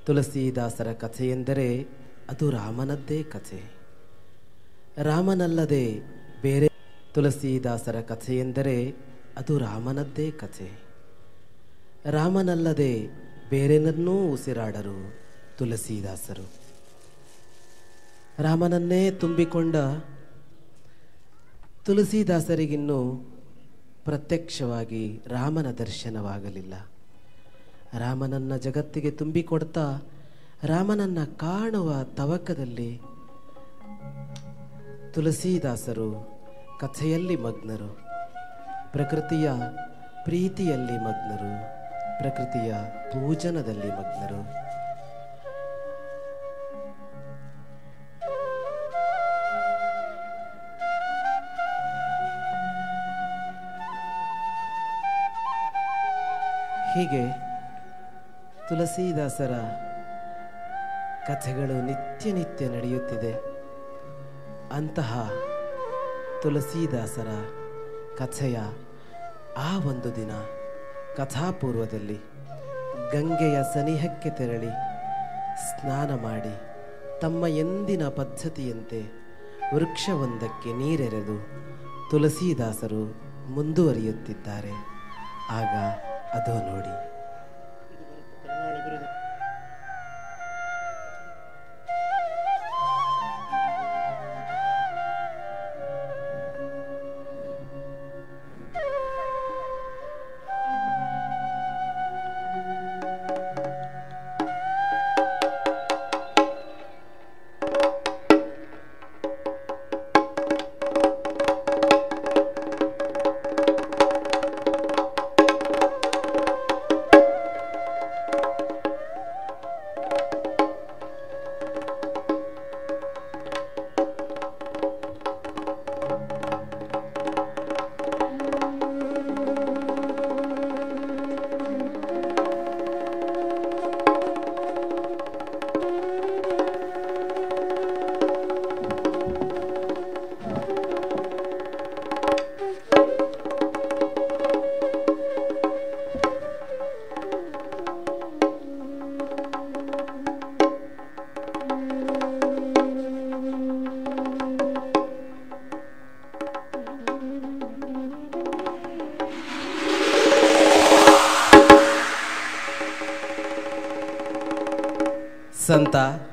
ತುಳಸೀದಾಸರ ಕಥೆಯೆಂದರೆ ಅದು ರಾಮನದ್ದೇ ಕಥೆ ರಾಮನಲ್ಲದೆ ಬೇರೆ ತುಳಸೀದಾಸರ ಕಥೆಯೆಂದರೆ ಅದು ರಾಮನದ್ದೇ ಕಥೆ ರಾಮನಲ್ಲದೆ ಬೇರೆನನ್ನೂ ಉಸಿರಾಡರು ತುಳಸೀದಾಸರು ರಾಮನನ್ನೇ ತುಂಬಿಕೊಂಡ ತುಳಸೀದಾಸರಿಗಿನ್ನೂ ಪ್ರತ್ಯಕ್ಷವಾಗಿ ರಾಮನ ದರ್ಶನವಾಗಲಿಲ್ಲ ರಾಮನನ್ನ ಜಗತ್ತಿಗೆ ತುಂಬಿಕೊಡ್ತಾ ರಾಮನನ್ನ ಕಾಣುವ ತವಕದಲ್ಲಿ ತುಳಸೀದಾಸರು ಕಥೆಯಲ್ಲಿ ಮಗ್ನರು ಪ್ರಕೃತಿಯ ಪ್ರೀತಿಯಲ್ಲಿ ಮಗ್ನರು ಪ್ರಕೃತಿಯ ಪೂಜನದಲ್ಲಿ ಮಗ್ನರು ಹೀಗೆ ತುಳಸೀದಾಸರ ಕಥೆಗಳು ನಿತ್ಯ ನಿತ್ಯ ನಡೆಯುತ್ತಿದೆ ಅಂತಹ ತುಳಸೀದಾಸರ ಕಥೆಯ ಆ ಒಂದು ದಿನ ಕಥಾಪೂರ್ವದಲ್ಲಿ ಗಂಗೆಯ ಸನಿಹಕ್ಕೆ ತೆರಳಿ ಸ್ನಾನ ಮಾಡಿ ತಮ್ಮ ಎಂದಿನ ಪದ್ಧತಿಯಂತೆ ವೃಕ್ಷವೊಂದಕ್ಕೆ ನೀರೆರೆದು ತುಳಸೀದಾಸರು ಮುಂದುವರಿಯುತ್ತಿದ್ದಾರೆ ಆಗ ಅದೋ ನೋಡಿ ಸಂತ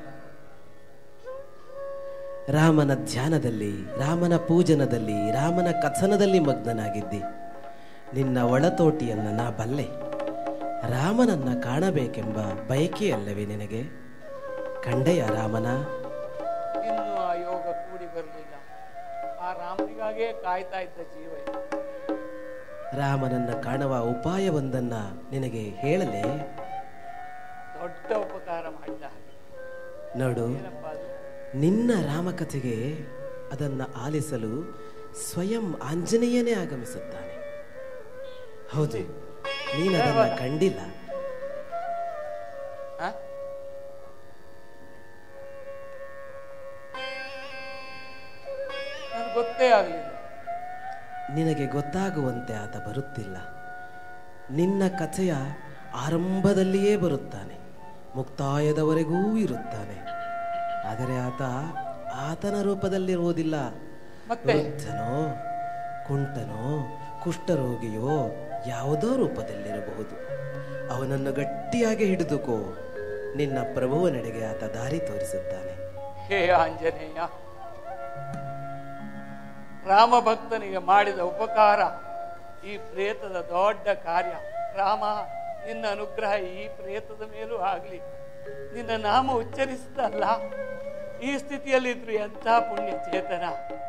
ರಾಮನ ಧ್ಯಾನದಲ್ಲಿ ರಾಮನ ಪೂಜನದಲ್ಲಿ ರಾಮನ ಕಥನದಲ್ಲಿ ಮಗ್ನನಾಗಿದ್ದಿ ನಿನ್ನ ಒಳತೋಟಿಯನ್ನ ನಾ ಬಲ್ಲೆ ರಾಮನನ್ನ ಕಾಣಬೇಕೆಂಬ ಬಯಕೆಯಲ್ಲವೇ ನಿನಗೆ ಕಂಡೆಯ ರಾಮನ ಇನ್ನೂ ಆ ಯೋಗ ಕೂಡಿ ಬರಲಿಲ್ಲ ಆ ರಾಮನಿಗಾಗೇ ಕಾಯ್ತಾ ಇದ್ದ ಜೀವ ಇದು. ರಾಮನನ್ನ ಕಾಣುವ ಉಪಾಯವೊಂದನ್ನ ನಿನಗೆ ಹೇಳಲೇ ದೊಡ್ಡ ಉಪಕಾರ ಮಾಡಿದ ಹಾಗೆ ನೋಡು ಏನಪ್ಪ ಅದು ನಿನ್ನ ರಾಮಕಥೆಗೆ ಅದನ್ನ ಆಲಿಸಲು ಸ್ವಯಂ ಆಂಜನೇಯನೇ ಆಗಮಿಸುತ್ತಾನೆ ಹೌದು ನೀನದನ್ನ ಕಂಡಿಲ್ಲ ಆ? ನನ್ಗೆ ಗೊತ್ತೇ ಆಗಲಿಲ್ಲ ನಿನಗೆ ಗೊತ್ತಾಗುವಂತೆ ಆತ ಬರುತ್ತಿಲ್ಲ ನಿನ್ನ ಕಥೆಯ ಆರಂಭದಲ್ಲಿಯೇ ಬರುತ್ತಾನೆ ಮುಕ್ತಾಯದವರೆಗೂ ಇರುತ್ತಾನೆ ಆದರೆ ಆತ ಆತನ ರೂಪದಲ್ಲಿರುವುದಿಲ್ಲ ಮತ್ತೆ ವೃದ್ಧನೋ ಕುಂಟನೋ ಕುಷ್ಠರೋಗಿಯೋ ಯಾವುದೋ ರೂಪದಲ್ಲಿರಬಹುದು ಅವನನ್ನು ಗಟ್ಟಿಯಾಗಿ ಹಿಡಿದುಕೋ ನಿನ್ನ ಪ್ರಭುವನೆಡೆಗೆ ಆತ ದಾರಿ ತೋರಿಸುತ್ತಾನೆ ಹೇ ಆಂಜನೇಯ ರಾಮ ಭಕ್ತನಿಗೆ ಮಾಡಿದ ಉಪಕಾರ ಈ ಪ್ರೇತದ ದೊಡ್ಡ ಕಾರ್ಯ ರಾಮ ನಿನ್ನ ಅನುಗ್ರಹ ಈ ಪ್ರೇತದ ಮೇಲೂ ಆಗಲಿ ನಿನ್ನ ನಾಮ ಉಚ್ಚರಿಸಿದಲ್ಲ ಈ ಸ್ಥಿತಿಯಲ್ಲಿದ್ರು ಎಂಥ ಪುಣ್ಯ ಚೇತನ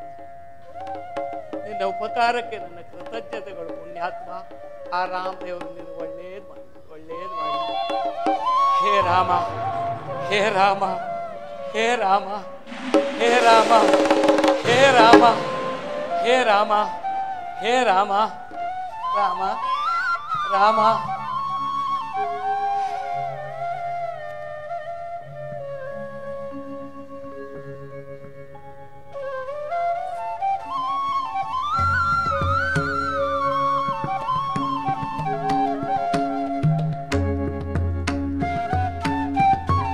ನಿನ್ನ ಉಪಕಾರಕ್ಕೆ ನನ್ನ ಕೃತಜ್ಞತೆಗಳು ಪುಣ್ಯಾತ್ಮ ಆ ರಾಮದೇವರು ನೀನು ಒಳ್ಳೇದು ಮಾಡಿ ಒಳ್ಳೇದು ಮಾಡಿ ಹೇ ರಾಮ ಹೇ ರಾಮ ಹೇ ರಾಮ ಹೇ ರಾಮ ಹೇ ರಾಮ ಹೇ ರಾಮ ಹೇ ರಾಮ ರಾಮ ರಾಮ ಆ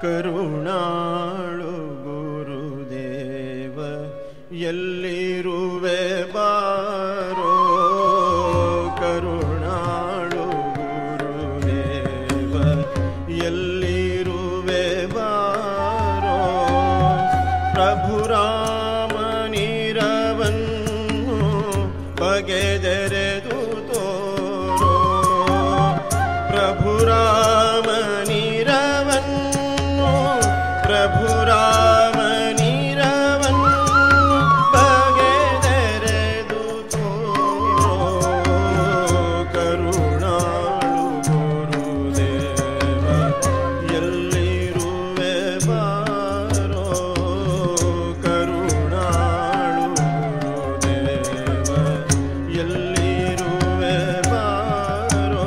ಕರುಣಾಳು ಗುರುದೇವ ಎಲ್ಲಿರುವೆ ಬಾರೋ ಕರುಣಾಳು ಗುರುದೇವ ಎಲ್ಲಿರುವೆ ಬಾರೋ ಪ್ರಭು ರಾಮ ನೀರವನ್ನು ಬಗೆದೆರೆದು ತೋರೋ ಪ್ರಭು ರಾಮ ನೀರವನ್ನು ಪ್ರಭು ರಾಮ ನೀರವನ್ನು ಬಗೆದೆರೆದು ತೋರೋ ಕರುಣಾಳು ಗುರುದೇವ ಎಲ್ಲಿರುವೆ ಬಾರೋ ಕರುಣಾಳು ಗುರುದೇವ ಎಲ್ಲಿರುವೆ ಬಾರೋ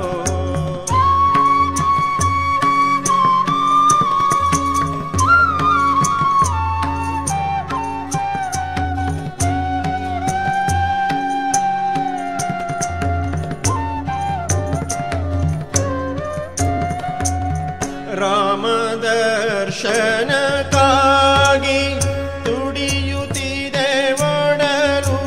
ರಾಮದರ್ಶನಕ್ಕಾಗಿ ತುಡಿಯುತ್ತಿದೆ ಒಡಲು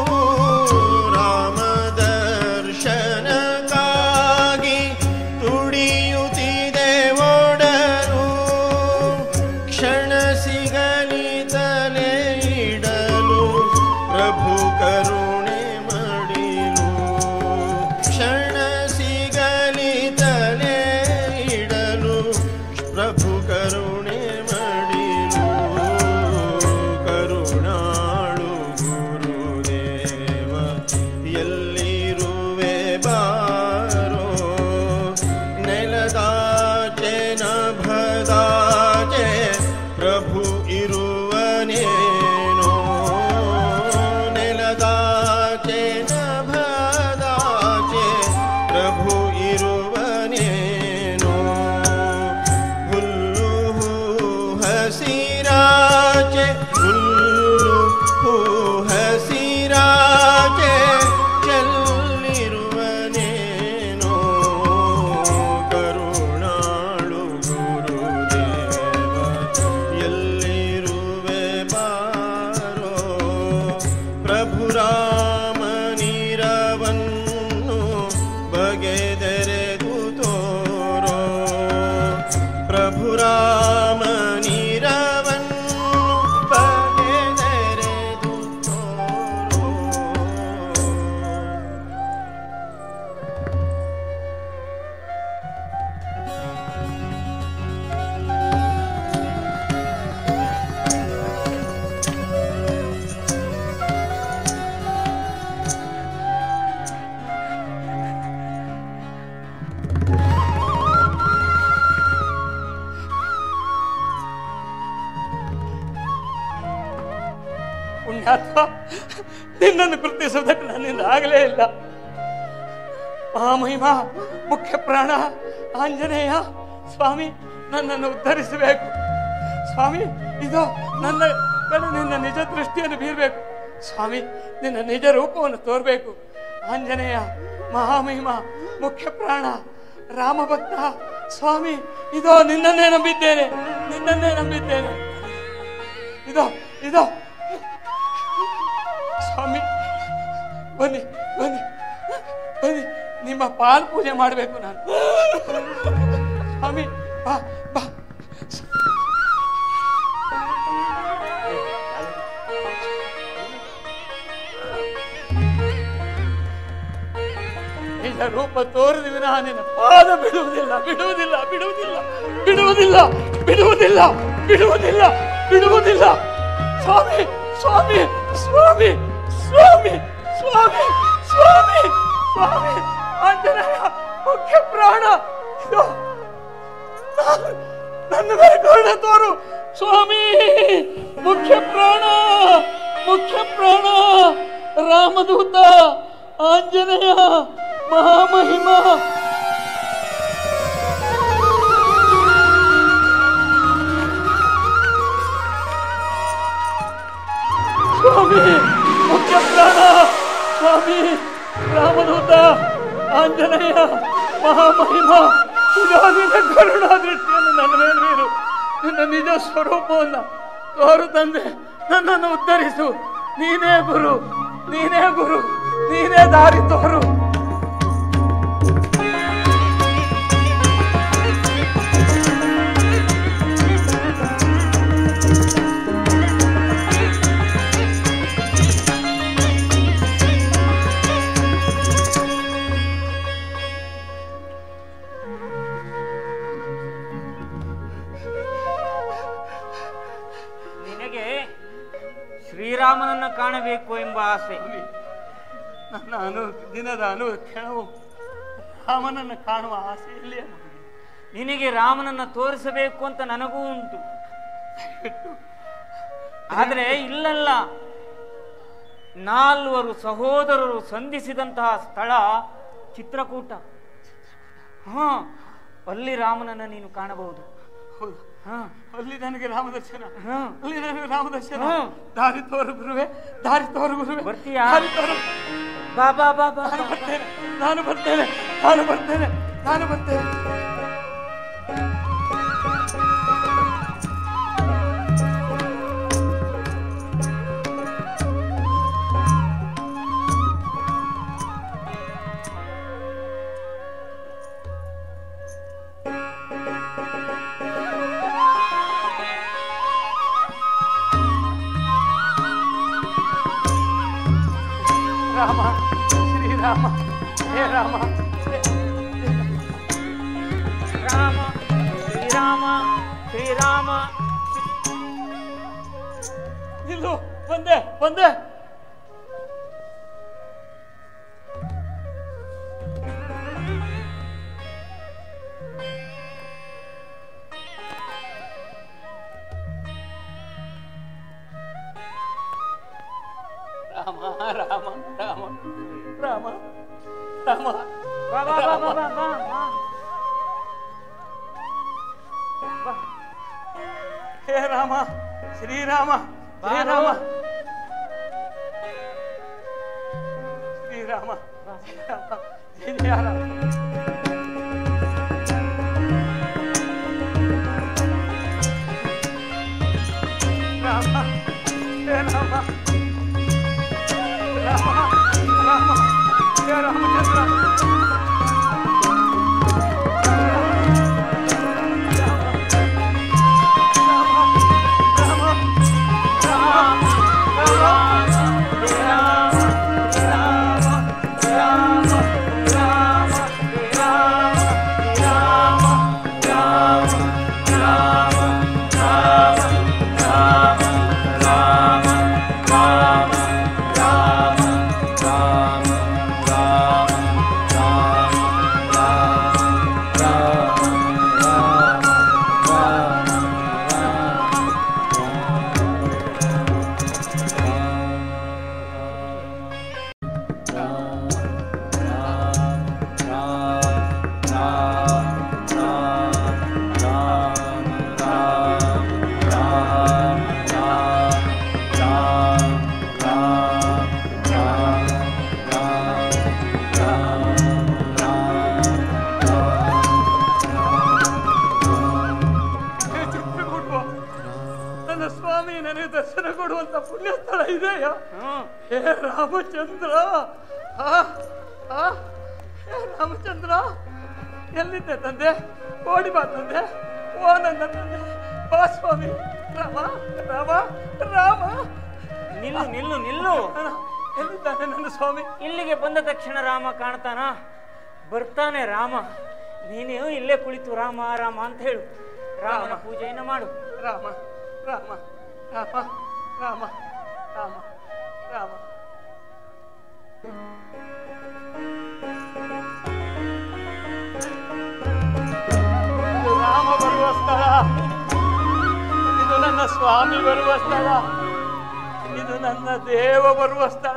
ರಾಮದರ್ಶನಕ್ಕಾಗಿ ತುಡಿಯುತ್ತಿದೆ ಒಡಲು ಕ್ಷಣ ಸಿಗಲಿ ತಲೆ ಇಡಲು ಪ್ರಭು ಕರುಣೆ ಮಡಿಲು ಕ್ಷಣ ಸಿಗಲಿ ತಲೆ ಇಡಲು ಪ್ರಭು ಕರುಣೆ ಮಡಿಲು ಕರುಣಾಳು ಗುರುದೇವ ಎಲ್ಲಿರುವೆ ಬಾರೋ ನೆಲದಾಚೆ ನಭದಾಚೆ ಪ್ರಭು ಇರುವನೇನೋ ನೆಲದಾಚೆ ನಭದಾಚೆ ಪ್ರಭು ಇರುವನೇನೋ ಹುಲ್ಲು ಹೂ ಹಸಿರಾಚೆ ಹುಲ್ಲು ಹೂ ಹಸಿರಾಚೆ ಚೆಲ್ಲಿರುವನೇನೋ ಕರುಣಾಳು ಗುರುದೇವ ಎಲ್ಲಿರುವೆ ಬಾರೋ ಪ್ರಭು ರಾಮ ನೀರವನ್ನು ಬಗೆದೆರೆದು ತೋರೋ ಪ್ರಭು ರಾಮ ನೀರವನ್ನು ಬಗೆದೆರೆದು ತೋರೋ ಪುಣ್ಯಾತ್ಮ ನಿನ್ನನ್ನು ಗುರುತಿಸುವುದಕ್ಕೆ ನನ್ನಿಂದ ಆಗಲೇ ಇಲ್ಲ ಮಹಾಮಹಿಮ ಮುಖ್ಯ ಪ್ರಾಣ ಆಂಜನೇಯ ಸ್ವಾಮಿ ನನ್ನನ್ನು ಉದ್ಧರಿಸಬೇಕು ಸ್ವಾಮಿ ಇದು ನನ್ನ ಮೇಲೆ ನಿನ್ನ ನಿಜ ದೃಷ್ಟಿಯನ್ನು ಬೀರಬೇಕು ಸ್ವಾಮಿ ನಿನ್ನ ನಿಜ ರೂಪವನ್ನು ತೋರಬೇಕು ಆಂಜನೇಯ ಮಹಾಮಹಿಮ ಮುಖ್ಯ ಪ್ರಾಣ ರಾಮಭಕ್ತ ಸ್ವಾಮಿ ಇದೋ ನಿನ್ನನ್ನೇ ನಂಬಿದ್ದೇನೆ ನಿನ್ನನ್ನೇ ನಂಬಿದ್ದೇನೆ ಇದೋ ಇದೋ ಸ್ವಾಮಿ ಬನ್ನಿ ಬನ್ನಿ ಬನ್ನಿ ನಿಮ್ಮ ಪಾಲ್ ಪೂಜೆ ಮಾಡಬೇಕು ನಾನು ಸ್ವಾಮಿ ಬಾ ಬಾ ನಿನ್ನ ರೂಪ ತೋರಿದ ವಿನಃ ನಿನ್ನ ಪಾದ ಬಿಡುವುದಿಲ್ಲ ಬಿಡುವುದಿಲ್ಲ ಬಿಡುವುದಿಲ್ಲ ಬಿಡುವುದಿಲ್ಲ ಬಿಡುವುದಿಲ್ಲ ಬಿಡುವುದಿಲ್ಲ ಬಿಡುವುದಿಲ್ಲ ಸ್ವಾಮಿ ಸ್ವಾಮಿ ಸ್ವಾಮಿ ಸ್ವಾಮಿ ಸ್ವಾಮಿ ಸ್ವಾಮಿ ಸ್ವಾಮಿ ಆಂಜನೇಯ ಮುಖ್ಯ ಪ್ರಾಣ ಇದು ನಾನು- ನನ್ನ ಮೇಲೆ ಕರುಣೆ ತೋರು ಸ್ವಾಮಿ ಮುಖ್ಯ ಪ್ರಾಣ ಮುಖ್ಯ ಪ್ರಾಣ ರಾಮದೂತ ಆಂಜನೇಯ ಮಹಾಮಹಿಮ ಸ್ವಾಮಿ ಮುಖ್ಯ ಪ್ರಾಣ ಸ್ವಾಮಿ ರಾಮದೂತ ಆಂಜನೇಯ ಮಹಾಮಹಿಮ ಇದೋ ನಿನ್ನ ಕರುಣಾ ದೃಷ್ಟಿಯನ್ನು ನನ್ನ ಮೇಲೆ ಬೀರು ನಿನ್ನ ನಿಜ ಸ್ವರೂಪವನ್ನ ತೋರು ತಂದೆ ನನ್ನನ್ನು ಉದ್ಧರಿಸು ನೀನೇ ಗುರು ನೀನೇ ಗುರು ನೀನೇ ದಾರಿ ತೋರು ನಿನಗೆ ಶ್ರೀರಾಮನನ್ನ ಕಾಣಬೇಕು ಎಂಬ ಆಸೆ ನನ್ನ ಅನು ದಿನದ ಅನು ಕ್ಷಣವು ರಾಮನನ್ನು ಕಾಣುವ ಆಸೆಯಲ್ಲಿ ನಿನಗೆ ರಾಮನನ್ನ ತೋರಿಸಬೇಕು ಅಂತ ನನಗೂ ಉಂಟು ಆದರೆ ಇಲ್ಲಲ್ಲ ನಾಲ್ವರು ಸಹೋದರರು ಸಂಧಿಸಿದಂತಹ ಸ್ಥಳ ಚಿತ್ರಕೂಟ ಹಾ ಅಲ್ಲಿ ರಾಮನನ್ನ ನೀನು ಕಾಣಬಹುದು ಹೌದು ಹಾ ಅಲ್ಲಿ ನನಗೆ ರಾಮದರ್ಶನ ಹಾ. ಅಲ್ಲಿ ನನಗೆ ರಾಮದರ್ಶನ ಹ್ಮ್. ದಾರಿ ತೋರು ಗುರುವೆ ದಾರಿ ತೋರು ಗುರುವೆ ಬರ್ತೀಯಾ? ದಾರಿ ತೋರು ಬಾ ಬಾ ಬಾ ಬಾ ನಾನು ಬರ್ತೇನೆ ನಾನು ಬರ್ತೇನೆ ನಾನು ಬರ್ತೇನೆ ನಾನು ಬರ್ತೇನೆ ರಾಮ ಶ್ರೀರಾಮ ಹೇ ರಾಮ ರಾಮ ಶ್ರೀರಾಮ ಶ್ರೀರಾಮ ನಿಲ್ಲು ಬಂದೆ ಬಂದೆ ರಾಮ ರಾಮ ರಾಮ ರಾಮ ರಾಮ ಬಾ ಬಾ ಬಾ ಬಾ ಬಾ ಬಾ ಬಾ ಬಾ ಹೇ ರಾಮ ಶ್ರೀರಾಮ ಹೇ ಬಾರೋ. ರಾಮ ಶ್ರೀರಾಮ ಶ್ರೀರಾಮ ಜಯ ರಾಮ ರಾಮ ಹೇ ರಾಮ ರಾಮ ರಾಮ ಹೇ ರಾಮಚಂದ್ರ ಹೇ ಚಿತ್ರಕೂಟ ನನ್ನ ಸ್ವಾಮಿ ನನಗೆ ದರ್ಶನ ಕೊಡುವಂತ ಪುಣ್ಯ ಸ್ಥಳ ಇದೆಯಾ ಹ್ಮ್ ಹೇ ರಾಮಚಂದ್ರ ಆ, ಆ, ಹೇ ರಾಮಚಂದ್ರ ಎಲ್ಲಿದ್ದೆ ತಂದೆ ಓಡಿ ಬಾ ತಂದೆ ಓ ನನ್ನ ತಂದೆ ಬಾ ಸ್ವಾಮಿ ರಾಮ ರಾಮ ರಾಮ ನಿಲ್ಲು ನಿಲ್ಲು ನಿಲ್ಲು ಅಣ್ಣ, ಎಲ್ಲಿದ್ದಾನೆ ನನ್ನ ಸ್ವಾಮಿ ಇಲ್ಲಿಗೆ ಬಂದ ತಕ್ಷಣ ರಾಮ ಕಾಣ್ತಾನ ಬರ್ತಾನೆ ರಾಮ ನೀನು ಇಲ್ಲೇ ಕುಳಿತು ರಾಮ ರಾಮ ಅಂತ ಹೇಳು ರಾಮನ ರಾಮ. ಪೂಜೆಯನ್ನ ಮಾಡು ರಾಮ ರಾಮ ರಾಮ ರಾಮ ರಾಮ ರಾಮ ಇದು ರಾಮ ಬರುವ ಸ್ಥಳ ಇದು ನನ್ನ ಸ್ವಾಮಿ ಬರುವ ಸ್ಥಳ ಇದು ನನ್ನ ದೇವ ಬರುವ ಸ್ಥಳ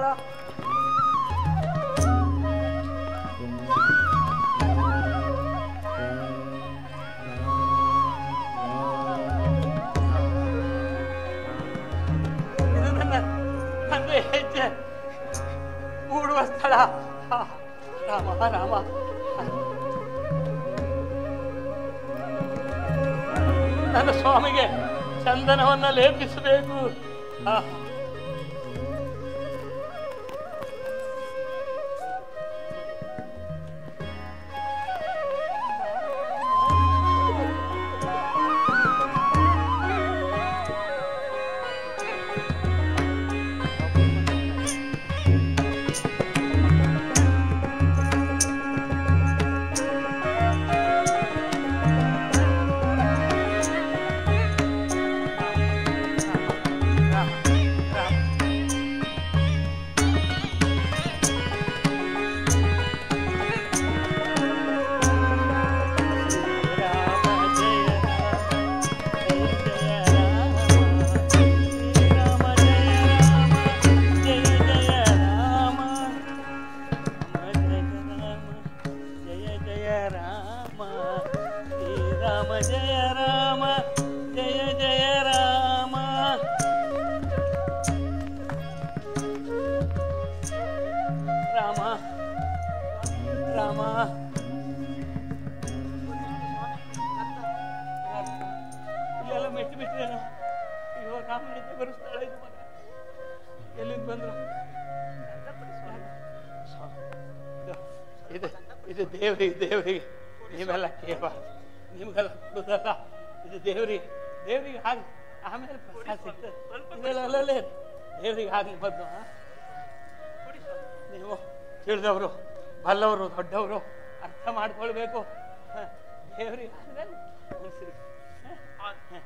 ಇದು ನನ್ನ ತಂದೆ ಹೆಜ್ಜೆ ಮೂಡುವ ಸ್ಥಳ ಆ, ರಾಮ ರಾಮ ನನ್ನ ಸ್ವಾಮಿಗೆ ಚಂದನವನ್ನ ಲೇಪಿಸಬೇಕು ಆ, ರಾಮ, ರಾಮ. ರಾಮ ಜಯ ರಾಮ ಜಯ ಜಯ ರಾಮ ಜಯ ಜಯ ರಾಮ ಶ್ರೀರಾಮ ಜಯ ರಾಮ ಜಯ ಜಯ ರಾಮ ರಾಮ ರಾಮ ಇಲ್ಲೆಲ್ಲ ಮೆಟ್ಟಿ ಮೆಟ್ಟಿದೇನೋ ಇವಾಗ ಕಾಮಣಿಗೆ ಬರುತ್ತಾಳೆ ಇದು ಮಗ ಎಲ್ಲಿಂದ ಬಂದ್ರು ಇದು ಇದು ದೇವರಿಗೆ ದೇವರಿಗೆ ನೀವೆಲ್ಲ ಕೇಳ ನಿಮ್ಗೆಲ್ಲ ಕೊಡುದಲ್ಲ ಇದು ದೇವರಿಗೆ ದೇವರಿಗೆ ಹಾಗೆ ಆಮೇಲೆ ಪ್ರಸಾದ ಸಿಗ್ತದೆ ಇದೆಲ್ಲ ಅಲ್ಲಲ್ಲೇ ದೇವರಿಗೆ ಆಗ್ಲಿ ಬದ್ದು ಆ? ನೀವು ತಿಳಿದವರು ಬಲ್ಲವರು ದೊಡ್ಡವರು ಅರ್ಥ ಮಾಡ್ಕೊಳ್ಬೇಕು ಹ, ದೇವರಿಗೆ ಆದ್ಮೇಲೆ ಉಳಿಸ್ರಿ. ಹ? ಹ.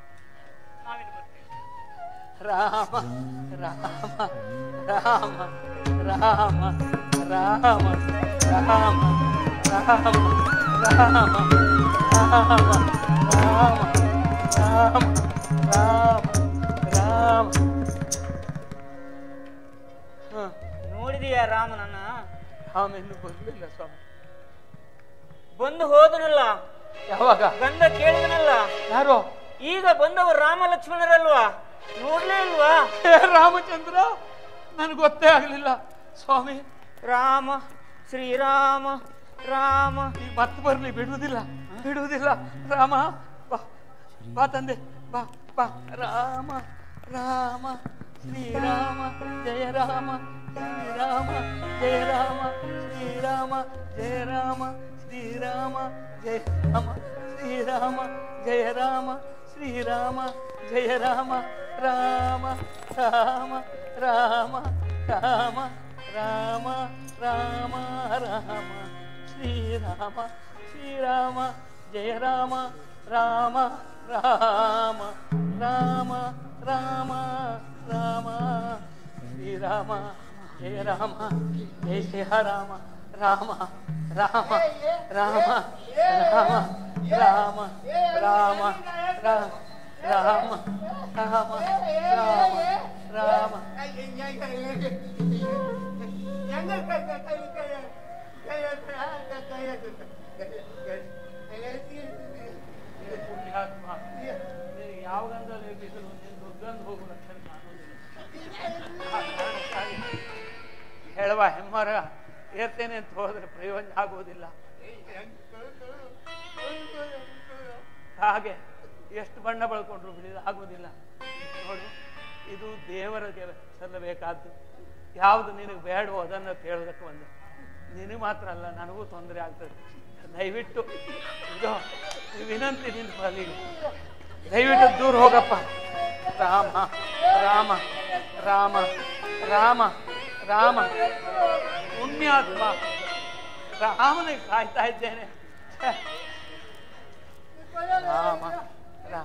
ರಾಮ ರಾಮ ರಾಮ ರಾಮ ರಾಮ ರಾಮ ರಾಮ ರಾಮ ರಾಮ ರಾಮ ರಾಮ ರಾಮ ರಾಮ ಹ ನೋಡಿದೀಯಾ ರಾಮನನ್ನ ರಾಮ ಇನ್ನೂ ಬರಲಿಲ್ಲ ಸ್ವಾಮಿ ಬಂದು ಹೋದನಲ್ಲ ಯಾವಾಗ ಗಂಧ ಕೇಳಿದನಲ್ಲ ಯಾರೋ ಈಗ ಬಂದವರು ರಾಮ ಲಕ್ಷ್ಮಣರಲ್ವಾ ನೋಡ್ಲೇ ಇಲ್ವಾ ಹೇ ರಾಮಚಂದ್ರ ನನಗೆ ಗೊತ್ತೇ ಆಗಲಿಲ್ಲ ಸ್ವಾಮಿ ರಾಮ ಶ್ರೀರಾಮ ರಾಮ ಈ ಮತ್ತೆ ಬರ್ಲಿ ಬಿಡುವುದಿಲ್ಲ ಬಿಡುವುದಿಲ್ಲ ರಾಮ ಬಾ ಬಾ ತಂದೆ ಬಾ ಬಾ ರಾಮ ರಾಮ ಶ್ರೀರಾಮ ಜಯ ರಾಮ ಶ್ರೀರಾಮ ಜಯ ರಾಮ ಶ್ರೀರಾಮ ಜಯ ರಾಮ ಶ್ರೀರಾಮ ಜಯ ರಾಮ ಶ್ರೀರಾಮ ಜಯ ರಾಮ ಶ್ರೀರಾಮ ಜಯ ರಾಮ ರಾಮ ರಾಮ ರಾಮ ರಾಮ ರಾಮ ರಾಮ ರಾಮ ಶ್ರೀರಾಮ ಶ್ರೀರಾಮ ಜಯ ರಾಮ ರಾಮ ರಾಮ ರಾಮ ರಾಮ ರಾಮ ಶ್ರೀರಾಮ ಜಯ ರಾಮ ಜಯ ಜಯ ರಾಮ ರಾಮ ರಾಮ ರಾಮ ರಾಮ ರಾಮ ರಾಮ ರಾಮ ರಾಮ ರಾಮ ರಾಮ ರಾಮ ಪುಣ್ಯಾತ್ಮ ನಿನಗೆ ಯಾವ ಗಂಧದಲ್ಲಿ ಬಿಸಿಲು ನಿನ್ನ ದುರ್ಗಂಧ ಹೋಗುವ ಲಕ್ಷಣ ಕಾಣುವುದಿಲ್ಲ ಆ ಕಾರಣಕ್ಕಾಗಿ ಹೇಳುವ ಹೆಮ್ಮರ ಏರ್ತೇನೆ ಅಂತ ಹೋದ್ರೆ ಪ್ರಯೋಜನ ಆಗುವುದಿಲ್ಲ ಹಾಗೆ ಎಷ್ಟು ಬಣ್ಣ ಬಳಕೊಂಡ್ರು ಬಿಡಿದ ಆಗುವುದಿಲ್ಲ ನೋಡು ಇದು ದೇವರಿಗೆ ಸಲ್ಲಬೇಕಾದ್ದು ಯಾವುದು ನಿನಗೆ ಬೇಡವೋ ಅದನ್ನು ಕೇಳೋದಕ್ಕೆ ಒಂದು ನಿನಗೆ ಮಾತ್ರ ಅಲ್ಲ ನನಗೂ ತೊಂದರೆ ಆಗ್ತದೆ ದಯವಿಟ್ಟು ಇದು ಈ ವಿನಂತಿ ನಿನ್ನ ಪಾಲಿಗೆ ದಯವಿಟ್ಟು ದೂರ ಹೋಗಪ್ಪ ರಾಮ ರಾಮ ರಾಮ ರಾಮ ರಾಮ ಪುಣ್ಯಾತ್ಮ ರಾಮನಿಗೆ ಕಾಯ್ತಾ ಇದ್ದೇನೆ ಛೆ. ರಾಮ ರಾಮ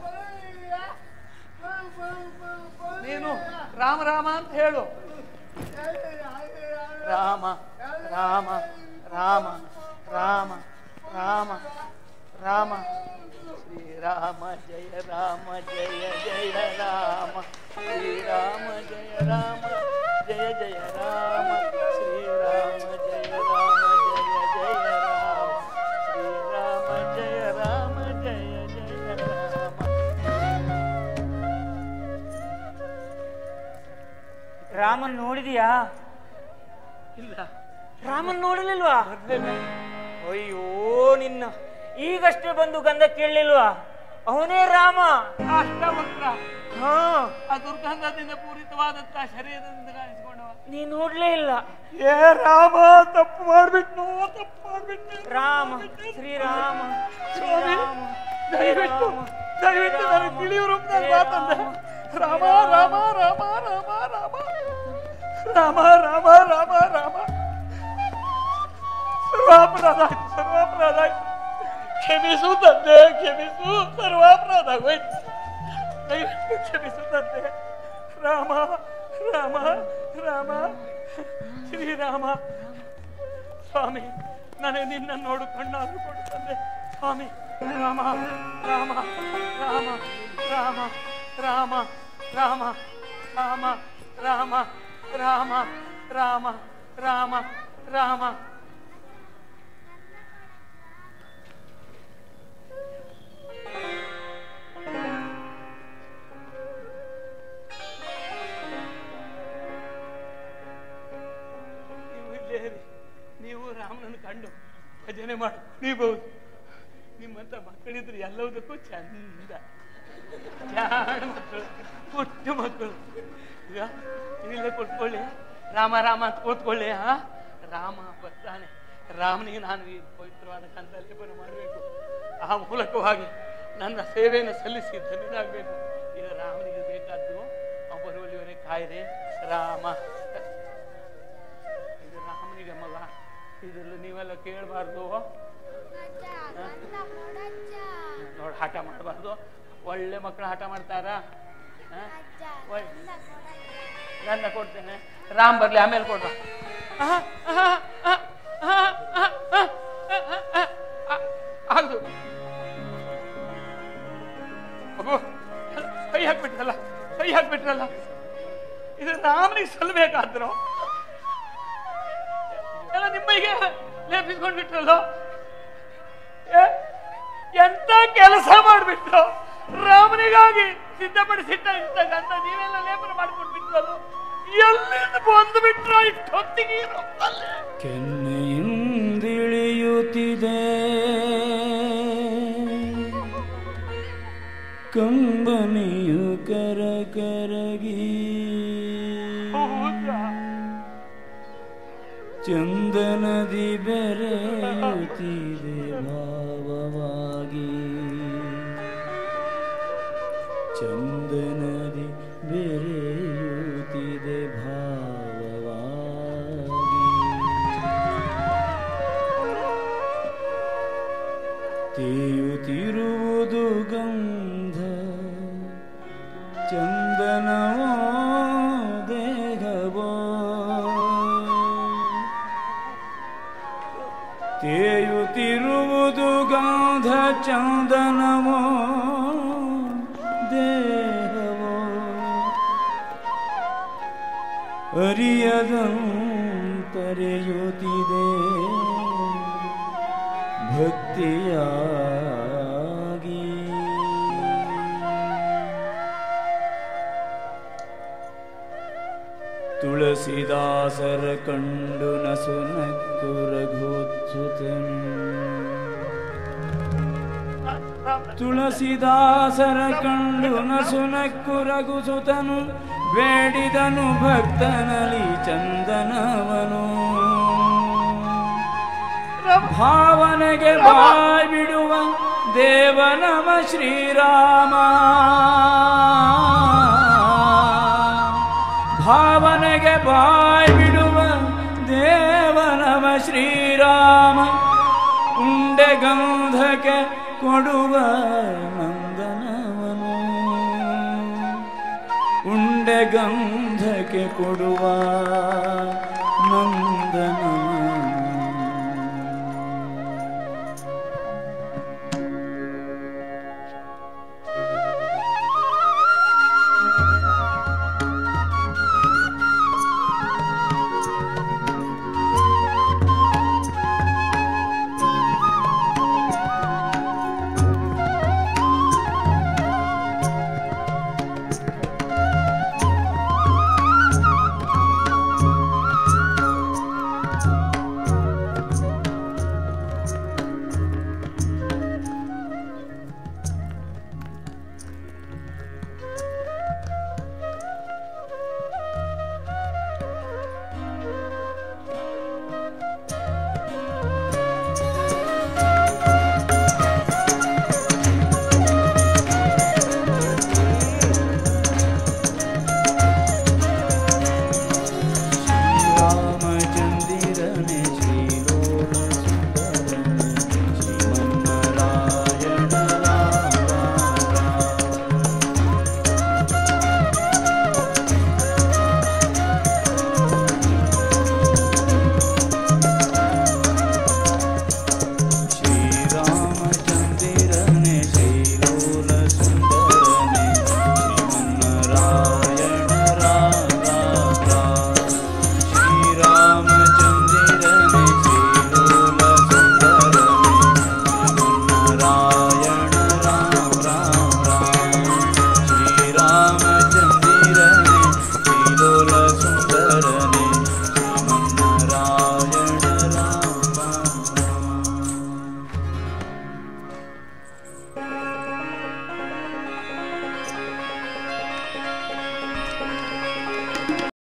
ನೀನು ರಾಮ ರಾಮ ಅಂತ ಹೇಳು ರಾಮ ರಾಮ ರಾಮ ರಾಮ ರಾಮ ರಾಮ ಶ್ರೀರಾಮ ಜಯ ರಾಮ ಜಯ ಜಯ ರಾಮ ಶ್ರೀರಾಮ ಜಯ ರಾಮ ಜಯ ಜಯ ರಾಮ ಶ್ರೀರಾಮ ಜಯ ರಾಮ ಜಯ ಜಯ ರಾಮ ಶ್ರೀರಾಮ ಜಯ ರಾಮ ಜಯ ಜಯ ರಾಮ ರಾಮನ್ ನೋಡಿದೀಯಾ ಇಲ್ಲ ರಾಮನ್ ನೋಡಲಿಲ್ವಾ ಬರ್ಲಿಲ್ಲ ಅಯ್ಯೋ ನಿನ್ನ ಈಗಷ್ಟೇ ಬಂದು ಗಂಧ ಕೇಳಲಿಲ್ವಾ ಅವನೇ ರಾಮ ಅಷ್ಟವಕ್ರ ಹಾ ಆ ದುರ್ಗಂಧದಿಂದ ಪೂರಿತವಾದಂತಹ ಶರೀರದಿಂದ ಕಾಣಿಸಿಕೊಂಡವ ನೀ ನೋಡ್ಲೇ ಇಲ್ಲ ಏ ರಾಮ ತಪ್ಪು ಮಾಡ್ಬಿಟ್ನು ತಪ್ಪು ಮಾಡ್ಬಿಟ್ಟು ರಾಮ ಶ್ರೀರಾಮ ಸ್ವಾಮಿ ಶ್ರೀರಾಮ ದಯವಿಟ್ಟು ದಯವಿಟ್ಟು ನನಗೆ ತಿಳಿಯುವ ರೂಪದಲ್ಲಿ ಮಾತಂದೆ ರಾಮ ರಾಮ ರಾಮ ರಾಮ ರಾಮ ರಾಮ ರಾಮ ರಾಮ ರಾಮ ಸರ್ವಾಪರಾಧ ಆಯ್ತು ಸರ್ವಾಪರಾಧ ಆಯ್ತು ಕ್ಷಮಿಸು ತಂದೆ ಕ್ಷಮಿಸು ಸರ್ವಾಪರಾಧ ಆಗೋಯ್ತು ದಯವಿಟ್ಟು ಕ್ಷಮಿಸು ತಂದೆ ರಾಮ ರಾಮ ರಾಮ ಶ್ರೀರಾಮ ಸ್ವಾಮಿ ನನಗೆ ನಿನ್ನ ನೋಡು ಕಣ್ಣಾದ್ರು ಕೊಡು ತಂದೆ ಸ್ವಾಮಿ ರಾಮ ರಾಮ ರಾಮ ರಾಮ ರಾಮ ರಾಮ ರಾಮ ರಾಮ ರಾಮ ರಾಮ ರಾಮ ರಾಮ ನೀವು ಇಲ್ಲೇ ಇರಿ. ನೀವು ರಾಮನನ್ನು ಕಂಡು ಭಜನೆ ಮಾಡು ನೀಬಹುದು ನಿಮ್ಮಂತ ಮಕ್ಕಳಿದ್ರೆ ಎಲ್ಲದಕ್ಕೂ ಚಂದ ಜಾಣ ಮಕ್ಕಳು ಪುಟ್ಟ ಮಕ್ಕಳು ಈಗ ಇಲ್ಲೇ ಕೂತ್ಕೊಳ್ಳಿ ರಾಮ ರಾಮ ಅಂತ ಕೂತ್ಕೊಳ್ಳಿ ಹಾ ರಾಮ ಬರ್ತಾನೆ ರಾಮನಿಗೆ ನಾನು ಈ ಪವಿತ್ರವಾದ ಕಂದಲೇಪನ ಮಾಡಬೇಕು ಆ ಮೂಲಕವಾಗಿ ನನ್ನ ಸೇವೆಯನ್ನು ಸಲ್ಲಿಸಿ ಧನ್ಯನಾಗಬೇಕು ಈಗ ರಾಮನಿಗೆ ಬೇಕಾದ್ದು ಅವ ಬರುವಲ್ಲಿವರೆಗೆ ಕಾಯ್ದೆ ರಾಮ ಇದು ರಾಮನಿಗೆ ಮಗ ಇದರಲ್ಲಿ ನೀವೆಲ್ಲ ಕೇಳಬಾರ್ದು ನೋಡಿ ಹಠ ಮಾಡಬಾರ್ದು ಒಳ್ಳೆ ಮಕ್ಕಳು ಹಠ ಮಾಡ್ತಾರ ನನ್ನ ಕೊಡ್ತೇನೆ ರಾಮ್ ಬರ್ಲಿ ಆಮೇಲೆ ಕೊಡ್ರ ಅದು ಮಗು ಕೈ ಹಾಕ್ಬಿಟ್ರಲ್ಲ ಕೈ ಹಾಕ್ಬಿಟ್ರಲ್ಲ ಇದು ರಾಮನಿಗೆ ಸಲ್ಲಬೇಕಾದ್ರು ಎಲ್ಲ ನಿಮ್ಮಿಗೆ ಲೇಪಿಸ್ಕೊಂಡು ಬಿಟ್ರಲ್ಲೋ ಏ, ಎಂತ ಕೆಲಸ ಮಾಡ್ಬಿಟ್ರು ರಾಮನಿಗಾಗಿ ಸಿದ್ಧಪಡಿಸಿಟ್ಟ ಇಂಥ ಗಂಧ ನೀವೆಲ್ಲ ಲೇಪನ ಮಾಡ್ಕೊಂಡು ಬಿಟ್ರಲ್ಲ ಎಲ್ಲಿಂದ ಬಂದು ಬಿಟ್ರ ಇಷ್ಟೊತ್ತಿಗೆ ಈ ರೊಕ್ಕಲ್ಲಿ? ಕೆನ್ನೆಯಿಂದಿಳಿಯುತ್ತಿದೆ ಕಂಬನಿಯು ಕರ ಕರಗಿ ಹೌದಾ? ಚಂದನದಿ ಬೆರೆಯುತ್ತಿದೆ ಭಾವವಾಗಿ ಚಂದನದಿ ಬೆರೆಯುತ್ತಿದೆ ಭಾವವಾಗಿ ತೇಯುತ್ತಿರುವುದು ಗಂಧ ಚಂದನವೋ ದೇಹವೋ ತೇಯುತ್ತಿರುವುದು ಗಂಧ ಚಂದನವೋ ದೇಹವೋ ಅರಿಯದಂತರೆಯುತ್ತಿದೆ ಭಕ್ತಿಯಾಗಿ ತುಳಸಿದಾಸರ ಕಂಡು ನಸುನಕ್ಕು ರಘುತ್ಸುತನು ತುಳಸಿದಾಸರ ಕಂಡು ನಸುನಕ್ಕು ರಘುಸುತನು ಬೇಡಿದನು ಭಕ್ತನಲಿ ಚಂದನವನು ಭಾವನೆಗೆ ಬಾಯ್ ಬಿಡುವ ದೇವನಮ ಶ್ರೀರಾಮ ಭಾವನೆಗೆ ಬಾಯ್ ಬಿಡುವ ದೇವನಮ ಶ್ರೀರಾಮ ಉಂಡೆ ಗಂಧಕ್ಕೆ ಕೊಡುವ ನಂದನವನು ಉಂಡೆ ಗಂಧಕ್ಕೆ ಕೊಡುವ